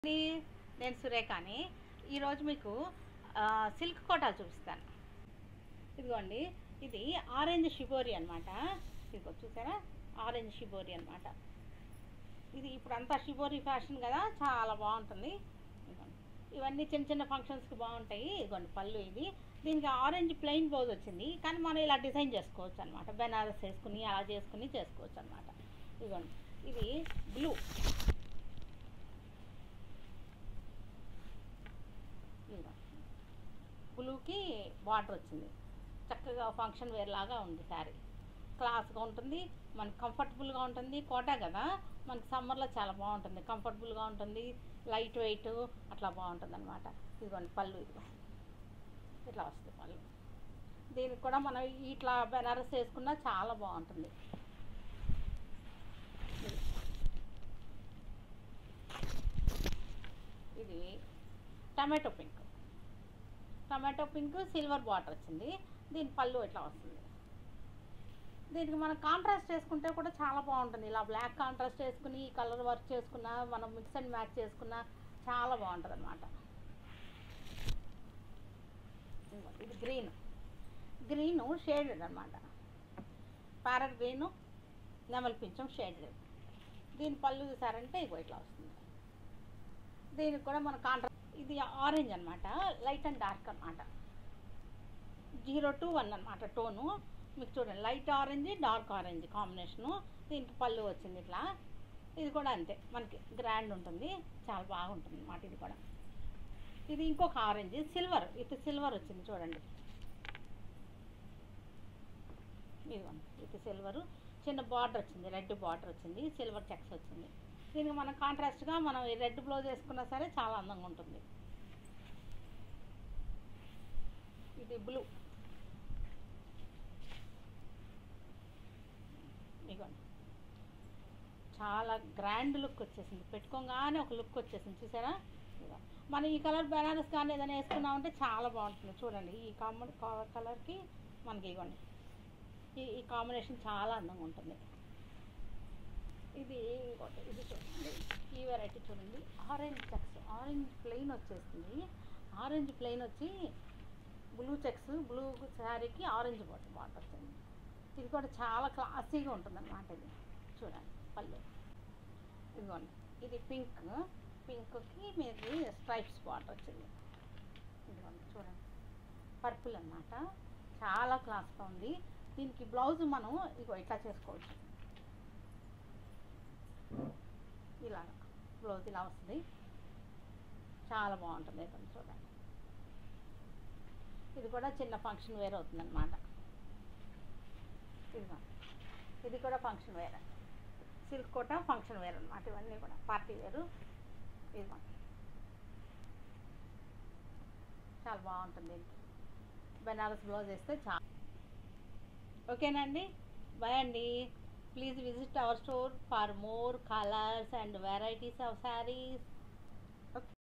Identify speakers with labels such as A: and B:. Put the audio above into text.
A: అండి నేను సురేఖని ఈరోజు మీకు ఆ, సిల్క్ కోటాలు చూపిస్తాను ఇదిగోండి ఇది ఆరెంజ్ షిబోరి అనమాట ఇదిగో చూసారా ఆరెంజ్ షిబోరి అనమాట ఇది ఇప్పుడు అంతా షిబోరి ఫ్యాషన్ కదా చాలా బాగుంటుంది ఇదిగోండి ఇవన్నీ చిన్న చిన్న ఫంక్షన్స్కి బాగుంటాయి ఇదిగోండి పళ్ళు ఇది దీనికి ఆరెంజ్ ప్లెయిన్ బ్లౌజ్ వచ్చింది కానీ మనం ఇలా డిజైన్ చేసుకోవచ్చు అనమాట బెనారస్ వేసుకుని అలా చేసుకుని చేసుకోవచ్చు అనమాట ఇదిగోండి ఇది బ్లూ ఇదిగో బ్లూకి బార్డర్ వచ్చింది చక్కగా ఫంక్షన్ వేర్ లాగా ఉంది శారీ క్లాస్గా ఉంటుంది మనకి కంఫర్టబుల్గా ఉంటుంది కోటా కదా మనకి సమ్మర్లో చాలా బాగుంటుంది కంఫర్టబుల్గా ఉంటుంది లైట్ వెయిట్ అట్లా బాగుంటుంది అనమాట ఇదిగోండి పళ్ళు ఇదిగో ఇట్లా వస్తుంది పళ్ళు దీనికి కూడా మనం ఇట్లా బెనారస్ వేసుకున్నా చాలా బాగుంటుంది ఇది. ఇది tomato pink tomato pink silver border వచ్చింది దీని పళ్ళు ఇట్లా వస్తుంది దీనికి మనం కాంట్రాస్ట్ వేసుకుంటే కూడా చాలా బాగుంటుంది ఇలా బ్లాక్ కాంట్రాస్ట్ వేసుకుని ఈ కలర్ వర్క్ చేసుకున్నా మనం మిక్స్ అండ్ మ్యాచ్ చేసుకున్నా చాలా బాగుంటుంది అనమాట ఇది గ్రీన్ గ్రీను షేడెడ్ అనమాట ప్యారెట్ గ్రీను నెమలి పింఛం షేడెడ్ దీని పళ్ళు చూసారంటే ఇగో ఇట్లా వస్తుంది దీనికి కూడా మన కాంట్రా ఇది ఆరెంజ్ అనమాట లైట్ అండ్ డార్క్ అనమాట జీరో టు వన్ అనమాట టోను మీకు చూడండి light orange dark orange combination దీనికి పళ్ళు వచ్చింది ఇట్లా ఇది కూడా అంతే మనకి గ్రాండ్ ఉంటుంది చాలా బాగుంటుంది అనమాట ఇది కూడా ఇది ఇంకొక ఆరెంజ్ సిల్వర్ ఇది సిల్వర్ వచ్చింది చూడండి ఇదిగోండి ఇది సిల్వరు చిన్న బార్డర్ వచ్చింది రెడ్ బార్డర్ వచ్చింది సిల్వర్ చెక్స్ వచ్చింది దీనికి మనం కాంట్రాస్ట్గా మనం ఈ రెడ్ బ్లౌజ్ వేసుకున్నా సరే చాలా అందంగా ఉంటుంది ఇది బ్లూ ఇదిగోండి చాలా గ్రాండ్ లుక్ వచ్చేసింది పెట్టుకోగానే ఒక లుక్ వచ్చేసింది చూసారా ఇదిగో. మనం ఈ కలర్ బెనారస్ కానీ ఏదైనా వేసుకున్నామంటే చాలా బాగుంటుంది చూడండి ఈ కాంబి కలర్కి మనకి ఇవ్వండి ఈ ఈ కాంబినేషన్ చాలా అందంగా ఉంటుంది ఇది ఇంకోటి ఇది చూడండి ఈ వెరైటీ చూడండి ఆరెంజ్ చెక్స్ ఆరెంజ్ ప్లెయిన్ వచ్చేస్తుంది ఆరెంజ్ ప్లెయిన్ వచ్చి బ్లూ చెక్స్ బ్లూ శారీకి ఆరెంజ్ బాటర్ బాటర్ వచ్చింది ఇది కూడా చాలా క్లాసీగా ఉంటుంది అనమాట ఇది చూడండి పళ్ళు ఇదిగోండి ఇది పింక్ పింక్కి మీది స్ట్రైప్స్ బాటర్ వచ్చింది ఇదిగోండి చూడండి పర్పుల్ అన్నమాట చాలా క్లాస్గా ఉంది దీనికి బ్లౌజ్ మనం ఇగో ఇట్లా చేసుకోవచ్చు ఇలా బ్లౌజ్ ఇలా వస్తుంది చాలా బాగుంటుంది ఇదంతా చూడండి ఇది కూడా చిన్న ఫంక్షన్ వేర్ అవుతుంది అనమాట ఇదిగో ఇది కూడా function wear silk Kota function wear అనమాట ఇవన్నీ కూడా పార్టీ వేరు ఇదిగో చాలా బాగుంటుంది దీనికి బెనారస్ బ్లౌజ్ వేస్తే చాలా ఓకేనండి బాయ్ అండి please visit our store for more colours and varieties of saris